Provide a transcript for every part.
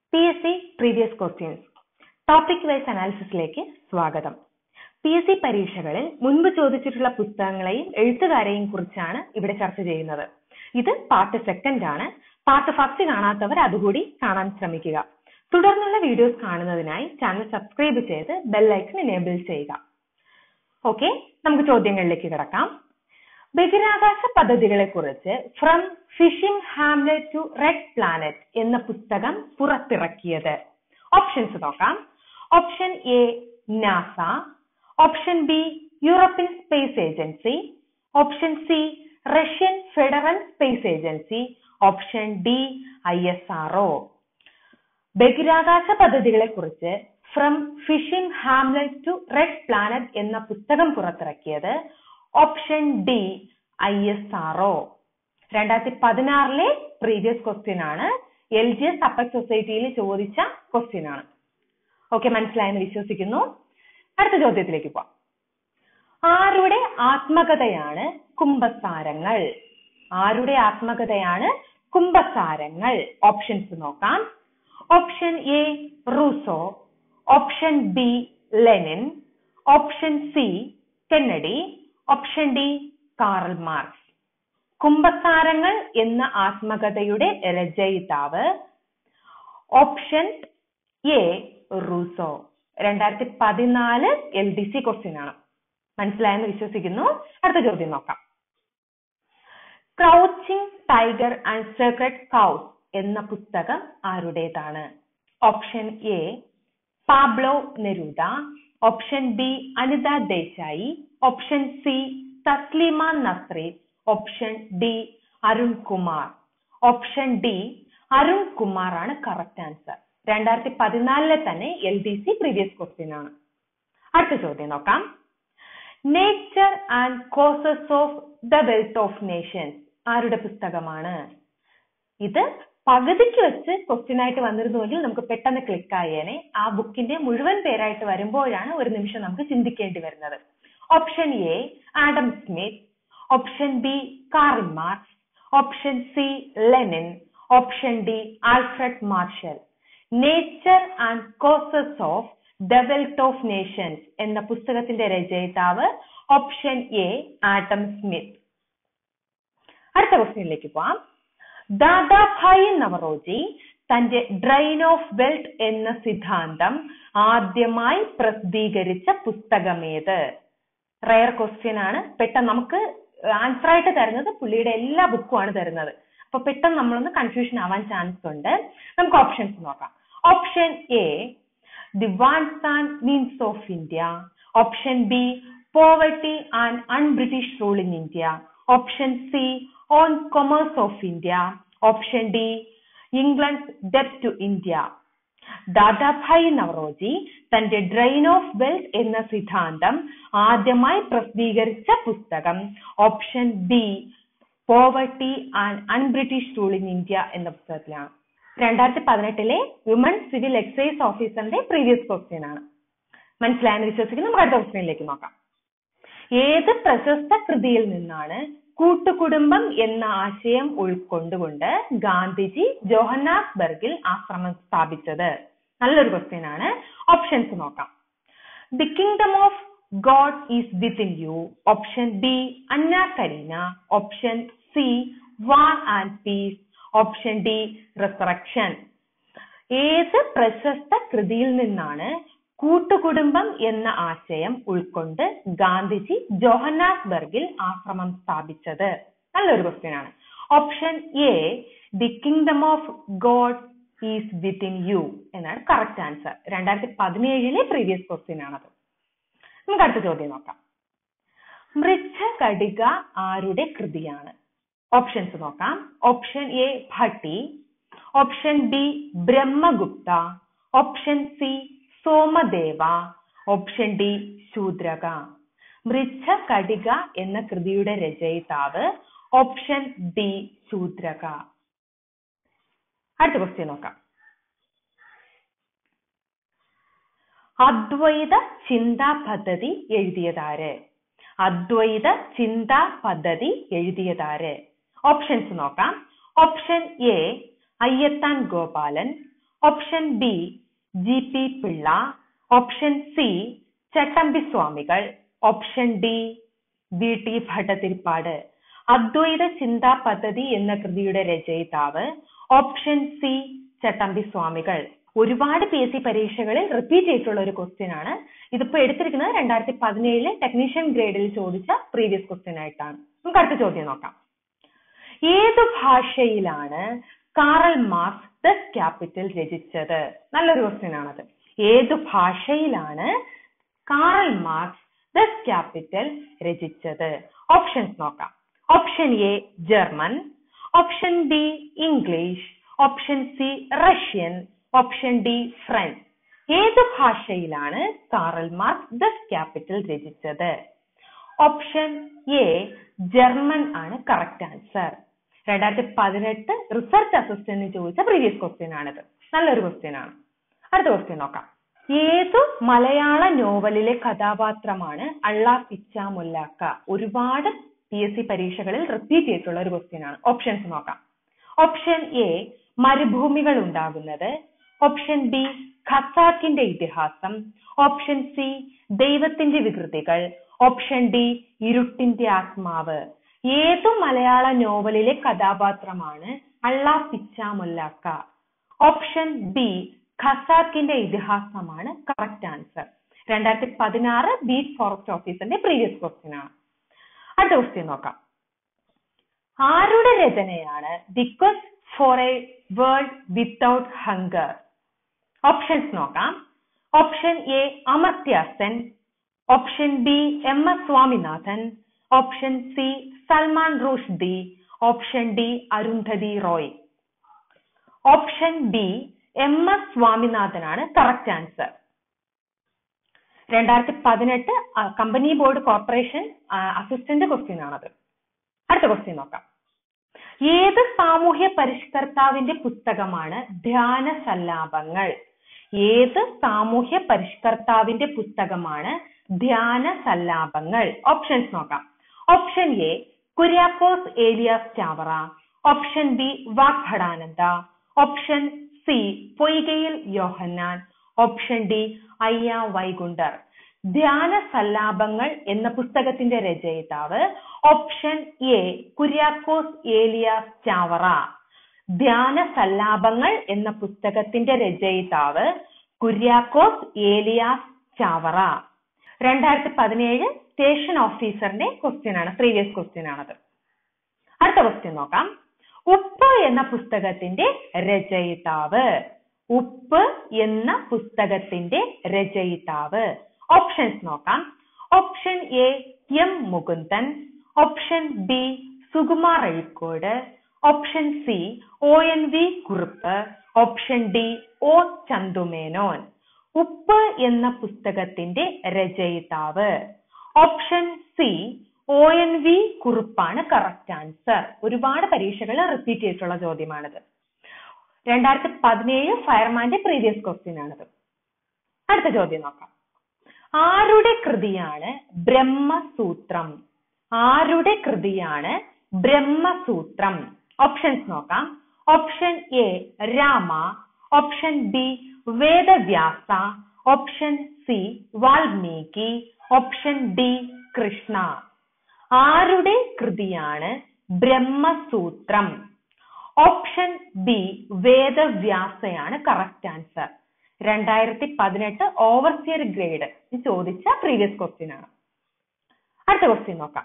P S C previous questions topic wise അനാലിസിസിലേക്ക് സ്വാഗതം P S C പരീക്ഷകളിൽ മുൻപ് ചോദിച്ചിട്ടുള്ള പുസ്തകങ്ങളെയും എഴുത്തുകാരെയും കുറിച്ചാണ് ഇവിടെ ചർച്ച ചെയ്യുന്നത് ഇത് പാർട്ട് സെക്കൻഡ് ആണ് പാർട്ട് ഫസ്റ്റ് കാണാത്തവർ അതുകൂടി കാണാൻ ശ്രമിക്കുക തുടർന്നുള്ള വീഡിയോസ് കാണുന്നതിനായി ചാനൽ സബ്സ്ക്രൈബ് ചെയ്ത് ബെല്ലൈക്കൺ എനേബിൾ ചെയ്യുക ഓക്കെ നമുക്ക് ചോദ്യങ്ങളിലേക്ക് കിടക്കാം ബഹിരാകാശ പദ്ധതികളെ കുറിച്ച് from fishing hamlet to red planet എന്ന പുസ്തകം പുറത്തിറക്കിയത് ഓപ്ഷൻസ് നോക്കാം option A NASA option B European space agency option C Russian federal space agency option D I S R O ബഹിരാകാശ പദ്ധതികളെ കുറിച്ച് from fishing hamlet to red planet എന്ന പുസ്തകം പുറത്തിറക്കിയത് option D I S R O രണ്ടായിരത്തി പതിനാറിലെ previous question ആണ് L G S upper സൊസൈറ്റിയിൽ ചോദിച്ച ക്വസ്റ്റ്യൻ ആണ് ഓക്കെ മനസ്സിലായെന്ന് വിശ്വസിക്കുന്നു അടുത്ത ചോദ്യത്തിലേക്ക് പോവാം ആരുടെ ആത്മകഥയാണ് കുംഭസാരങ്ങൾ ആരുടെ ആത്മകഥയാണ് കുംഭസാരങ്ങൾ ഓപ്ഷൻസ് നോക്കാം option A Rousseau option B Lenin option C Kennedy option D Karl Marx Kumbhasarangal എന്ന ആത്മകഥയുടെ രചയിതാവ് ഓപ്ഷൻ എ റൂസോ രണ്ടായിരത്തി പതിനാല് എൽ ഡി സി ക്വസ്റ്റ്യൻ ആണ് മനസ്സിലായെന്ന് വിശ്വസിക്കുന്നു അടുത്ത ചോദ്യം നോക്കാം crouching tiger and secret cows എന്ന പുസ്തകം ആരുടേതാണ് option A Pablo Neruda option B Anita Desai option C Taslima Nasreen option D Arun Kumar option D Arun Kumar ആണ് കറക്റ്റ് ആൻസർ രണ്ടായിരത്തി പതിനാലിലെ തന്നെ L D C previous question ആണ് അടുത്ത ചോദ്യം നോക്കാം nature and causes of the wealth of nations ആരുടെ പുസ്തകമാണ് ഇത് പകുതിക്ക് വെച്ച് ക്വസ്റ്റ്യൻ ആയിട്ട് വന്നിരുന്നുവെങ്കിൽ നമുക്ക് പെട്ടെന്ന് ക്ലിക്ക് ആയേനെ ആ ബുക്കിന്റെ മുഴുവൻ പേരായിട്ട് വരുമ്പോഴാണ് ഒരു നിമിഷം നമുക്ക് ചിന്തിക്കേണ്ടി വരുന്നത് option A Adam Smith option B Karl Marx option C Lenin option D Alfred Marshall nature and causes of the wealth of nations എന്ന പുസ്തകത്തിന്റെ രചയിതാവ് ഓപ്ഷൻ എ ആഡം സ്മിത്ത് അടുത്ത ക്വസ്റ്റ്യനിലേക്ക് പോവാം ദാദാഭായി നവറോജി തന്റെ ഡ്രൈൻ ഓഫ് വെൽത്ത് എന്ന സിദ്ധാന്തം ആദ്യമായി പ്രസിദ്ധീകരിച്ച പുസ്തകമേത് റയർ ക്വസ്റ്റ്യൻ ആണ് പെട്ടെന്ന് നമുക്ക് ആൻസർ ആയിട്ട് തരുന്നത് പുള്ളിയുടെ എല്ലാ ബുക്കും ആണ് തരുന്നത് അപ്പൊ പെട്ടെന്ന് നമ്മളൊന്ന് കൺഫ്യൂഷൻ ആവാൻ ചാൻസ് ഉണ്ട് നമുക്ക് ഓപ്ഷൻസ് നോക്കാം option A the wants and means of India option B poverty and unbritish rule in India option C on commerce of India option D England ഡെപ്റ്റ് ടു ഇന്ത്യ ദാദാഭായി നവറോജി തന്റെ ഡ്രൈൻ ഓഫ് വെൽത്ത് എന്ന സിദ്ധാന്തം ആദ്യമായി പ്രസിദ്ധീകരിച്ച പുസ്തകം option B poverty and unbritish rule in India എന്ന പുസ്തകത്തിലാണ് രണ്ടായിരത്തി പതിനെട്ടിലെ വിമൺ സിവിൽ എക്സൈസ് ഓഫീസറിന്റെ പ്രീവിയസ് ക്വസ്റ്റ്യൻ ആണ് മനസ്സിലായെന്ന് വിശ്വസിക്കുന്നു നമുക്ക് അടുത്ത ക്വസ്റ്റ്യനിലേക്ക് നോക്കാം ഏത് പ്രശസ്ത കൃതിയിൽ നിന്നാണ് കൂട്ടുകുടുംബം എന്ന ആശയം ഉൾക്കൊണ്ടുകൊണ്ട് ഗാന്ധിജി ജോഹന്നാസ്ബർഗിൽ ആശ്രമം സ്ഥാപിച്ചത് നല്ലൊരു ക്വസ്റ്റ്യൻ ആണ് ഓപ്ഷൻസ് നോക്കാം the kingdom of God is within you option B Anna Karenina option C war and peace option D resurrection ഏത് പ്രശസ്ത കൃതിയിൽ നിന്നാണ് കൂട്ടുകുടുംബം എന്ന ആശയം ഉൾക്കൊണ്ട് ഗാന്ധിജി ജോഹന്നാസ്ബർഗിൽ ആശ്രമം സ്ഥാപിച്ചത് നല്ലൊരു ക്വസ്റ്റ്യൻ ആണ് option A the kingdom of God is within you എന്നാണ് കറക്റ്റ് ആൻസർ രണ്ടായിരത്തി പതിനേഴിലെ പ്രീവിയസ് ക്വസ്റ്റ്യൻ ആണത് നമുക്ക് അടുത്ത ചോദ്യം നോക്കാം മൃച്ഛ കടിക ആരുടെ കൃതിയാണ് ഓപ്ഷൻസ് നോക്കാം option A Bhatti option B Brahmagupta option C Somadeva option D Shudraka Mrichchhakatika എന്ന കൃതിയുടെ രചയിതാവ് ഓപ്ഷൻ ഡി ശൂദ്രക അടുത്ത ക്വസ്റ്റ്യൻ നോക്കാം അദ്വൈത ചിന്താ പദ്ധതി എഴുതിയതാര് അദ്വൈത ചിന്താ പദ്ധതി എഴുതിയതാര് ഓപ്ഷൻസ് നോക്കാം option A Ayyathan Gopalan option B G P Pillai option C Chattampi Swamikal option D V T Bhattathiripad Advaita Chinta Paddhati എന്ന കൃതിയുടെ രചയിതാവ് ഓപ്ഷൻ സി ചട്ടമ്പി സ്വാമികൾ ഒരുപാട് പി എസ് സി പരീക്ഷകളിൽ റിപ്പീറ്റ് ചെയ്തിട്ടുള്ള ഒരു ക്വസ്റ്റ്യൻ ആണ് ഇതിപ്പോ എടുത്തിരിക്കുന്നത് രണ്ടായിരത്തി പതിനേഴിലെ ടെക്നീഷ്യൻ ഗ്രേഡിൽ ചോദിച്ച പ്രീവിയസ് ക്വസ്റ്റ്യൻ ആയിട്ടാണ് നമുക്ക് അടുത്ത ചോദ്യം നോക്കാം ഏത് ഭാഷയിലാണ് കാറൽ മാർക്സ് ദ ക്യാപിറ്റൽ രചിച്ചത് നല്ലൊരു ക്വസ്റ്റ്യൻ ആണത് ഏത് ഭാഷയിലാണ് കാറൽ മാർക്സ് ദ ക്യാപിറ്റൽ രചിച്ചത് ഓപ്ഷൻസ് നോക്കാം option A German option B English option C Russian option D French ഏത് ഭാഷയിലാണ് കാറൽ മാർക്സ് ദ ക്യാപിറ്റൽ രചിച്ചത് ഓപ്ഷൻ എ ജർമ്മൻ ആണ് കറക്റ്റ് ആൻസർ രണ്ടായിരത്തി പതിനെട്ട് റിസർച്ച് അസിസ്റ്റന്റ് ചോദിച്ച പ്രീവിയസ് ക്വസ്റ്റ്യൻ ആണിത് നല്ലൊരു ക്വസ്റ്റ്യൻ ആണ് അടുത്ത ക്വസ്റ്റ്യൻ നോക്കാം ഏതു മലയാള നോവലിലെ കഥാപാത്രമാണ് അള്ള പിച്ച മുല്ലാക്ക ഒരുപാട് പി എസ് സി പരീക്ഷകളിൽ റിപ്പീറ്റ് ചെയ്തിട്ടുള്ള ഒരു ക്വസ്റ്റ്യൻ ആണ് ഓപ്ഷൻസ് നോക്കാം ഓപ്ഷൻ എ മരുഭൂമികൾ ഉണ്ടാകുന്നത് ഓപ്ഷൻ ബി ഖസാക്കിന്റെ ഇതിഹാസം ഓപ്ഷൻ സി ദൈവത്തിന്റെ വികൃതികൾ ഓപ്ഷൻ ഡി ഇരുട്ടിന്റെ ആത്മാവ് ഏതു മലയാള നോവലിലെ കഥാപാത്രമാണ് അള്ള പിച്ച മുല്ലാക്ക ഓപ്ഷൻ ബി ഖസാക്കിന്റെ ഇതിഹാസമാണ് കറക്റ്റ് ആൻസർ രണ്ടായിരത്തി പതിനാറ് ബീറ്റ് ഫോറസ്റ്റ് ഓഫീസറിന്റെ പ്രീവിയസ് ക്വസ്റ്റ്യൻ ആണ് അടുത്ത ക്വസ്റ്റ്യൻ നോക്കാം ആരുടെ രചനയാണ് the quest for a world without hunger options നോക്കാം option A Amartya Sen option B M S Swaminathan option C Salman Rushdie option D Arundhati Roy option B M S സ്വാമിനാഥനാണ് കറക്റ്റ് ആൻസർ രണ്ടായിരത്തി പതിനെട്ട് company board corporation assistant question ആണത് അടുത്ത ക്വസ്റ്റ്യൻ നോക്കാം ഏത് സാമൂഹ്യ പരിഷ്കർത്താവിന്റെ പുസ്തകമാണ് ധ്യാന സല്ലാപങ്ങൾ ഏത് സാമൂഹ്യ പരിഷ്കർത്താവിന്റെ പുസ്തകമാണ് ധ്യാന സല്ലാപങ്ങൾ ഓപ്ഷൻസ് നോക്കാം option A Kuriakose Elias Chavara option B Vagbhatananda option C Poykayil Yohannan option D Ayya Vaikundar Dhyana Sallapangal എന്ന പുസ്തകത്തിന്റെ രചയിതാവ് ഓപ്ഷൻ എ കുര്യാക്കോസ് ഏലിയാസ് ചാവറ ധ്യാന സല്ലാപങ്ങൾ എന്ന പുസ്തകത്തിന്റെ രചയിതാവ് കുര്യാക്കോസ് ഏലിയാസ് ചാവറ രണ്ടായിരത്തി പതിനേഴ് സ്റ്റേഷൻ ഓഫീസറിന്റെ ക്വസ്റ്റ്യൻ ആണ് പ്രീവിയസ് ക്വസ്റ്റ്യൻ ആണത് അടുത്ത ക്വസ്റ്റ്യൻ നോക്കാം ഉപ്പ് എന്ന പുസ്തകത്തിന്റെ രചയിതാവ് ഉപ്പ് എന്ന പുസ്തകത്തിന്റെ രചയിതാവ് ഓപ്ഷൻസ് നോക്കാം option A M Mukundan option B Sukumar Azhikode option C O N V Kurup option D O Chandu Menon Uppu എന്ന പുസ്തകത്തിന്റെ രചയിതാവ് option C O N V കുറുപ്പാണ് കറക്റ്റ് ആൻസർ ഒരുപാട് പരീക്ഷകൾ റിപ്പീറ്റ് ചെയ്തിട്ടുള്ള ചോദ്യമാണിത് രണ്ടായിരത്തി പതിനേഴ് ഫയർമാന്റെ പ്രീവിയസ് ക്വസ്റ്റ്യൻ ആണിത് അടുത്ത ചോദ്യം നോക്കാം ആരുടെ കൃതിയാണ് ബ്രഹ്മസൂത്രം ആരുടെ കൃതിയാണ് ബ്രഹ്മസൂത്രം ഓപ്ഷൻസ് നോക്കാം option A Rama option B Vedavyasa option C Valmiki option D Krishna ആരുടെ കൃതിയാണ് ബ്രഹ്മസൂത്രം ഓപ്ഷൻ ബി വേദവ്യാസയാണ് കറക്റ്റ് ആൻസർ രണ്ടായിരത്തി പതിനെട്ട് ഓവർസിയർ ഗ്രേഡ് ചോദിച്ച പ്രീവിയസ് ക്വസ്റ്റ്യൻ ആണ് അടുത്ത ക്വസ്റ്റ്യൻ നോക്കാം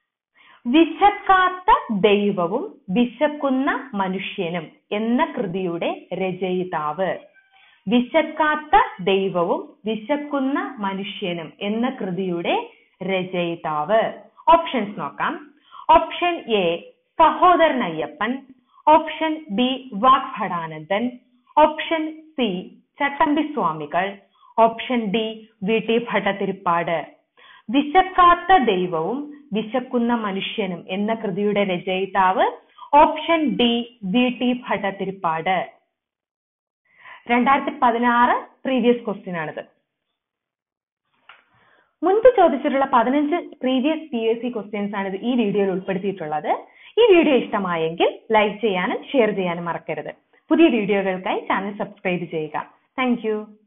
വിശക്കാത്ത ദൈവവും വിശക്കുന്ന മനുഷ്യനും എന്ന കൃതിയുടെ രചയിതാവ് വിശക്കാത്ത ദൈവവും വിശക്കുന്ന മനുഷ്യനും എന്ന കൃതിയുടെ രചയിതാവ് ഓപ്ഷൻസ് നോക്കാം option A Sahodaran Ayyappan option B Vagbhatanandan option C Chattampi Swamikal option D V T Bhattathiripad വിശക്കാത്ത ദൈവവും വിശക്കുന്ന മനുഷ്യനും എന്ന കൃതിയുടെ രചയിതാവ് option D V T Bhattathiripad രണ്ടായിരത്തി പതിനാറ് പ്രീവിയസ് ക്വസ്റ്റ്യൻ ആണിത് മുൻപ് ചോദിച്ചിട്ടുള്ള പതിനഞ്ച് previous P S C questions ആണ് ഇത് ഈ വീഡിയോയിൽ ഉൾപ്പെടുത്തിയിട്ടുള്ളത് ഈ വീഡിയോ ഇഷ്ടമായെങ്കിൽ ലൈക്ക് ചെയ്യാനും ഷെയർ ചെയ്യാനും മറക്കരുത് പുതിയ വീഡിയോകൾക്കായി ചാനൽ സബ്സ്ക്രൈബ് ചെയ്യുക താങ്ക്